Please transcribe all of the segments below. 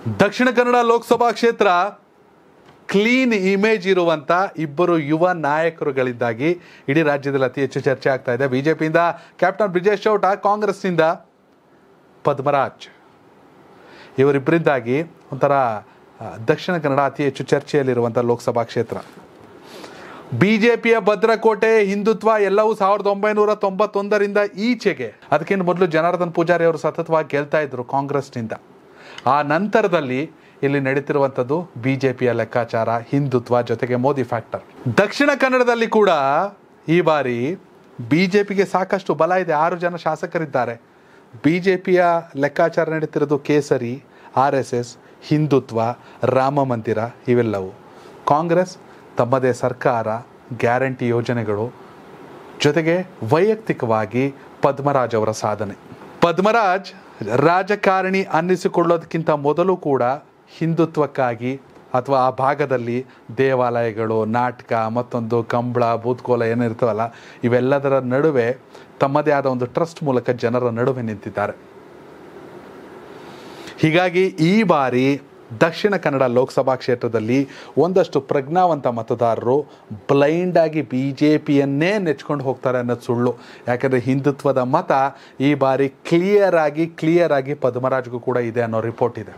ದಕ್ಷಿಣ ಕನ್ನಡ ಲೋಕಸಭಾ ಕ್ಷೇತ್ರ clean image ಇರುವಂಥ ಇಬ್ಬರು ಯುವ ನಾಯಕರುಗಳಿಂದಾಗಿ ಇಡೀ ರಾಜ್ಯದಲ್ಲಿ ಅತಿ ಹೆಚ್ಚು ಚರ್ಚೆ ಆಗ್ತಾ ಇದೆ ಬಿಜೆಪಿಯಿಂದ ಕ್ಯಾಪ್ಟನ್ ಬ್ರಿಜೇಶ್ ಚೌಟ ಕಾಂಗ್ರೆಸ್ನಿಂದ ಪದ್ಮರಾಜ್ ಇವರಿಬ್ಬರಿಂದಾಗಿ ಒಂಥರ ಆ, ದಕ್ಷಿಣ ಕನ್ನಡ ಅತಿ ಹೆಚ್ಚು ಚರ್ಚೆಯಲ್ಲಿರುವಂಥ ಲೋಕಸಭಾ ಕ್ಷೇತ್ರ ಬಿಜೆಪಿಯ ಭದ್ರಕೋಟೆ ಹಿಂದುತ್ವ ಎಲ್ಲವೂ ಸಾವಿರದ ಒಂಬೈನೂರ ತೊಂಬತ್ತೊಂದರಿಂದ ಈಚೆಗೆ ಅದಕ್ಕಿಂತ ಮೊದಲು ಜನಾರ್ದನ್ ಪೂಜಾರಿ ಅವರು ಸತತವಾಗಿ ಗೆಲ್ತಾ ಇದ್ರು ಕಾಂಗ್ರೆಸ್ನಿಂದ ಆ ನಂತರದಲ್ಲಿ ಇಲ್ಲಿ ನಡೀತಿರುವಂಥದ್ದು ಬಿಜೆಪಿಯ ಲೆಕ್ಕಾಚಾರ ಹಿಂದುತ್ವ ಜೊತೆಗೆ ಮೋದಿ ಫ್ಯಾಕ್ಟರ್ ದಕ್ಷಿಣ ಕನ್ನಡದಲ್ಲಿ ಕೂಡ ಈ ಬಾರಿ ಬಿಜೆಪಿಗೆ ಸಾಕಷ್ಟು ಬಲ ಇದೆ ಆರು ಜನ ಶಾಸಕರಿದ್ದಾರೆ ಬಿಜೆಪಿಯ ಲೆಕ್ಕಾಚಾರ ನಡೀತಿರೋದು ಕೇಸರಿ R S S Hindutva Rama Mandir ಇವೆಲ್ಲವು ಕಾಂಗ್ರೆಸ್ ತಮ್ಮದೇ ಸರ್ಕಾರ ಗ್ಯಾರಂಟಿ ಯೋಜನೆಗಳು ಜೊತೆಗೆ ವೈಯಕ್ತಿಕವಾಗಿ ಪದ್ಮರಾಜ್ ಅವರ ಸಾಧನೆ ಪದ್ಮರಾಜ್ ರಾಜಕಾರಣಿ ಅನ್ನಿಸಿಕೊಳ್ಳೋದಕ್ಕಿಂತ ಮೊದಲು ಕೂಡ ಹಿಂದುತ್ವಕ್ಕಾಗಿ ಅಥವಾ ಆ ಭಾಗದಲ್ಲಿ ದೇವಾಲಯಗಳು ನಾಟಕ ಮತ್ತೊಂದು ಕಂಬಳ ಬೂತ್ಕೋಲ ಏನಿರ್ತವಲ್ಲ ಇವೆಲ್ಲದರ ನಡುವೆ ತಮ್ಮದೇ ಆದ ಒಂದು ಟ್ರಸ್ಟ್ ಮೂಲಕ ಜನರ ನಡುವೆ ನಿಂತಿದ್ದಾರೆ ಹೀಗಾಗಿ ಈ ಬಾರಿ ದಕ್ಷಿಣ ಕನ್ನಡ ಲೋಕಸಭಾ ಕ್ಷೇತ್ರದಲ್ಲಿ ಒಂದಷ್ಟು ಪ್ರಜ್ಞಾವಂತ ಮತದಾರರು ಬ್ಲೈಂಡ್ ಆಗಿ ಬಿ ಜೆ ಪಿಯನ್ನೇ ನೆಚ್ಕೊಂಡು ಹೋಗ್ತಾರೆ ಅನ್ನೋದು ಸುಳ್ಳು ಯಾಕಂದರೆ ಹಿಂದುತ್ವದ ಮತ ಈ ಬಾರಿ ಕ್ಲಿಯರ್ ಆಗಿ ಕ್ಲಿಯರ್ ಆಗಿ ಪದ್ಮರಾಜ್ಗೂ ಕೂಡ ಇದೆ ಅನ್ನೋ ರಿಪೋರ್ಟ್ ಇದೆ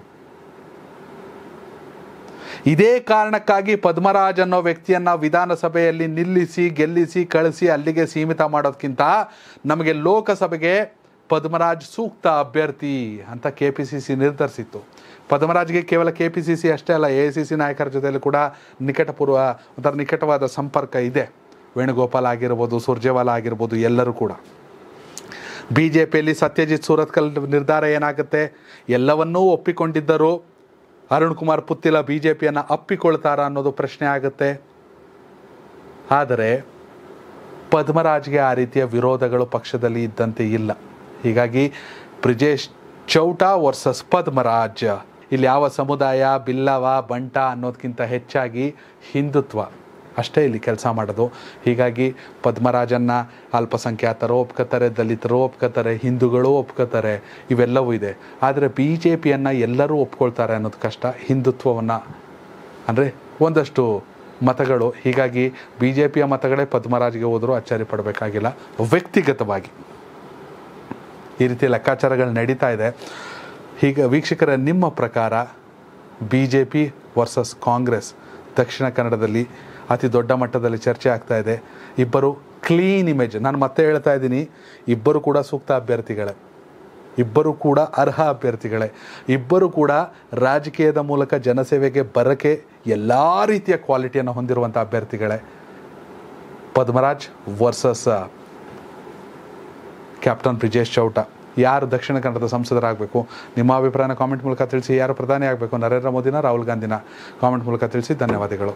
ಇದೇ ಕಾರಣಕ್ಕಾಗಿ ಪದ್ಮರಾಜ್ ಅನ್ನೋ ವ್ಯಕ್ತಿಯನ್ನ ವಿಧಾನಸಭೆಯಲ್ಲಿ ನಿಲ್ಲಿಸಿ ಗೆಲ್ಲಿಸಿ ಕಳಿಸಿ ಅಲ್ಲಿಗೆ ಸೀಮಿತ ಮಾಡೋದಕ್ಕಿಂತ ನಮಗೆ ಲೋಕಸಭೆಗೆ ಪದ್ಮರಾಜ್ ಸೂಕ್ತ ಅಭ್ಯರ್ಥಿ ಅಂತ ಕೆ ಪಿ ಸಿ ಸಿ ನಿರ್ಧರಿಸಿತ್ತು ಪದ್ಮರಾಜ್ಗೆ ಕೇವಲ ಕೆ ಪಿ ಸಿ ಸಿ ಅಷ್ಟೇ ಅಲ್ಲ ಎ ಸಿ ಸಿ ನಾಯಕರ ಜೊತೆಯಲ್ಲಿ ಕೂಡ ನಿಕಟಪೂರ್ವ ಒಂಥರ ನಿಕಟವಾದ ಸಂಪರ್ಕ ಇದೆ ವೇಣುಗೋಪಾಲ್ ಆಗಿರ್ಬೋದು ಸುರ್ಜೇವಾಲಾ ಆಗಿರ್ಬೋದು ಎಲ್ಲರೂ ಕೂಡ ಬಿ ಜೆ ಪಿಯಲ್ಲಿ ಸತ್ಯಜಿತ್ ಸೂರತ್ಕಲ್ ನಿರ್ಧಾರ ಏನಾಗುತ್ತೆ ಎಲ್ಲವನ್ನೂ ಒಪ್ಪಿಕೊಂಡಿದ್ದರು ಅರುಣ್ ಕುಮಾರ್ ಪುತ್ತಿಲ ಬಿ ಜೆ ಪಿಯನ್ನು ಅಪ್ಪಿಕೊಳ್ತಾರ ಅನ್ನೋದು ಪ್ರಶ್ನೆ ಆಗುತ್ತೆ ಆದರೆ ಪದ್ಮರಾಜ್ಗೆ ಆ ರೀತಿಯ ವಿರೋಧಗಳು ಪಕ್ಷದಲ್ಲಿ ಇದ್ದಂತೆ ಇಲ್ಲ ಹೀಗಾಗಿ ಬ್ರಿಜೇಶ್ ಚೌಟ ವರ್ಸಸ್ ಪದ್ಮರಾಜ್ ಇಲ್ಲಿ ಯಾವ ಸಮುದಾಯ ಬಿಲ್ಲವ ಬಂಟ ಅನ್ನೋದಕ್ಕಿಂತ ಹೆಚ್ಚಾಗಿ ಹಿಂದುತ್ವ ಅಷ್ಟೇ ಇಲ್ಲಿ ಕೆಲಸ ಮಾಡೋದು ಹೀಗಾಗಿ ಪದ್ಮರಾಜನ್ನ ಅಲ್ಪಸಂಖ್ಯಾತರು ಒಪ್ಕೋತಾರೆ ದಲಿತರು ಒಪ್ಕೋತಾರೆ ಹಿಂದೂಗಳು ಒಪ್ಕೋತಾರೆ ಇವೆಲ್ಲವೂ ಇದೆ ಆದರೆ ಬಿ ಜೆ ಪಿಯನ್ನು ಎಲ್ಲರೂ ಒಪ್ಕೊಳ್ತಾರೆ ಅನ್ನೋದು ಕಷ್ಟ ಹಿಂದುತ್ವವನ್ನು ಅಂದರೆ ಒಂದಷ್ಟು ಮತಗಳು ಹೀಗಾಗಿ ಬಿ ಜೆ ಪಿಯ ಮತಗಳೇ ಪದ್ಮರಾಜ್ಗೆ ಹೋದರೂ ಅಚ್ಚರಿ ಪಡಬೇಕಾಗಿಲ್ಲ ವ್ಯಕ್ತಿಗತವಾಗಿ ಈ ರೀತಿ ಲೆಕ್ಕಾಚಾರಗಳು ನಡೀತಾ ಇದೆ ಹೀಗೆ ವೀಕ್ಷಕರ ನಿಮ್ಮ ಪ್ರಕಾರ B J P versus Congress ದಕ್ಷಿಣ ಕನ್ನಡದಲ್ಲಿ ಅತಿ ದೊಡ್ಡ ಮಟ್ಟದಲ್ಲಿ ಚರ್ಚೆ ಆಗ್ತಾ ಇದೆ ಇಬ್ಬರು ಕ್ಲೀನ್ ಇಮೇಜ್ ನಾನು ಮತ್ತೆ ಹೇಳ್ತಾ ಇದ್ದೀನಿ ಇಬ್ಬರು ಕೂಡ ಸೂಕ್ತ ಅಭ್ಯರ್ಥಿಗಳೇ ಇಬ್ಬರು ಕೂಡ ಅರ್ಹ ಅಭ್ಯರ್ಥಿಗಳೇ ಇಬ್ಬರು ಕೂಡ ರಾಜಕೀಯದ ಮೂಲಕ ಜನಸೇವೆಗೆ ಬರಕ್ಕೆ ಎಲ್ಲ ರೀತಿಯ ಕ್ವಾಲಿಟಿಯನ್ನು ಹೊಂದಿರುವಂಥ ಅಭ್ಯರ್ಥಿಗಳೇ ಪದ್ಮರಾಜ್ ವರ್ಸಸ್ ಕ್ಯಾಪ್ಟನ್ ಬ್ರಿಜೇಶ್ ಚೌಟ ಯಾರು ದಕ್ಷಿಣ ಕನ್ನಡದ ಸಂಸದರಾಗಬೇಕು ನಿಮ್ಮ ಅಭಿಪ್ರಾಯನ ಕಾಮೆಂಟ್ ಮೂಲಕ ತಿಳಿಸಿ ಯಾರು ಪ್ರಧಾನಿ ಆಗಬೇಕು ನರೇಂದ್ರ ಮೋದಿನ ರಾಹುಲ್ ಗಾಂಧಿನ ಕಾಮೆಂಟ್ ಮೂಲಕ ತಿಳಿಸಿ ಧನ್ಯವಾದಗಳು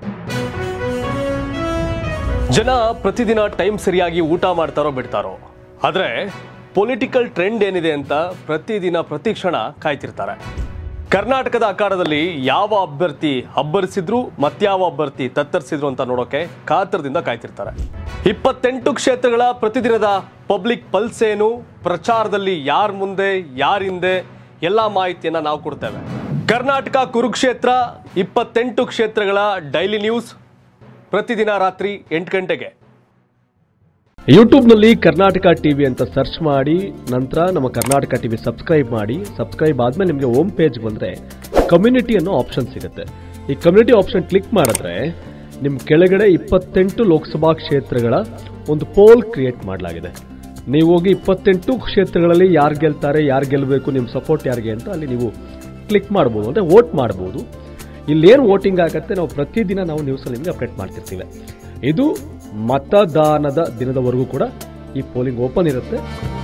ಜನ ಪ್ರತಿದಿನ ಟೈಮ್ ಸರಿಯಾಗಿ ಊಟ ಮಾಡ್ತಾರೋ ಬಿಡ್ತಾರೋ ಆದ್ರೆ ಪೊಲಿಟಿಕಲ್ ಟ್ರೆಂಡ್ ಏನಿದೆ ಅಂತ ಪ್ರತಿದಿನ ಪ್ರತಿ ಕ್ಷಣ ಕಾಯ್ತಿರ್ತಾರೆ ಕರ್ನಾಟಕದ ಅಖಾಡದಲ್ಲಿ ಯಾವ ಅಭ್ಯರ್ಥಿ ಅಬ್ಬರಿಸಿದ್ರು ಮತ್ಯಾವ ಅಭ್ಯರ್ಥಿ ತತ್ತರಿಸಿದ್ರು ಅಂತ ನೋಡೋಕೆ ಕಾತರದಿಂದ ಕಾಯ್ತಿರ್ತಾರೆ ಇಪ್ಪತ್ತೆಂಟು ಕ್ಷೇತ್ರಗಳ ಪ್ರತಿದಿನದ ಪಬ್ಲಿಕ್ ಪಲ್ಸ್ ಏನು ಪ್ರಚಾರದಲ್ಲಿ ಯಾರ ಮುಂದೆ ಯಾರ ಹಿಂದೆ ಎಲ್ಲ ಮಾಹಿತಿಯನ್ನ ನಾವು ಕೊಡ್ತೇವೆ ಕರ್ನಾಟಕ ಕುರುಕ್ಷೇತ್ರ ಇಪ್ಪತ್ತೆಂಟು ಕ್ಷೇತ್ರಗಳ ಡೈಲಿ ನ್ಯೂಸ್ ಪ್ರತಿದಿನ ರಾತ್ರಿ ಎಂಟು ಗಂಟೆಗೆ ಯೂಟ್ಯೂಬ್ನಲ್ಲಿ ಕರ್ನಾಟಕ ಟಿವಿ ಅಂತ ಸರ್ಚ್ ಮಾಡಿ ನಂತರ ನಮ್ಮ ಕರ್ನಾಟಕ ಟಿವಿ ಸಬ್ಸ್ಕ್ರೈಬ್ ಮಾಡಿ ಸಬ್ಸ್ಕ್ರೈಬ್ ಆದ್ಮೇಲೆ ನಿಮಗೆ ಹೋಮ್ ಪೇಜ್ ಬಂದರೆ ಕಮ್ಯುನಿಟಿ ಅನ್ನೋ ಆಪ್ಷನ್ ಸಿಗುತ್ತೆ ಈ ಕಮ್ಯುನಿಟಿ ಆಪ್ಷನ್ ಕ್ಲಿಕ್ ಮಾಡಿದ್ರೆ ನಿಮ್ಮ ಕೆಳಗಡೆ ಇಪ್ಪತ್ತೆಂಟು ಲೋಕಸಭಾ ಕ್ಷೇತ್ರಗಳ ಒಂದು ಪೋಲ್ ಕ್ರಿಯೇಟ್ ಮಾಡಲಾಗಿದೆ ನೀವು ಹೋಗಿ ಇಪ್ಪತ್ತೆಂಟು ಕ್ಷೇತ್ರಗಳಲ್ಲಿ ಯಾರು ಗೆಲ್ತಾರೆ ಯಾರು ಗೆಲ್ಲಬೇಕು ನಿಮ್ಮ ಸಪೋರ್ಟ್ ಯಾರಿಗೆ ಅಂತ ಅಲ್ಲಿ ನೀವು ಕ್ಲಿಕ್ ಮಾಡ್ಬೋದು ಅಂದರೆ ವೋಟ್ ಮಾಡ್ಬೋದು ಇಲ್ಲೇನು ವೋಟಿಂಗ್ ಆಗುತ್ತೆ ನಾವು ಪ್ರತಿದಿನ ನಾವು ನ್ಯೂಸಲ್ಲಿ ನಿಮಗೆ ಅಪ್ಡೇಟ್ ಮಾಡ್ತಿರ್ತೀವಿ ಇದು ಮತದಾನದ ದಿನದವರೆಗೂ ಕೂಡ ಈ ಪೋಲಿಂಗ್ ಓಪನ್ ಇರುತ್ತೆ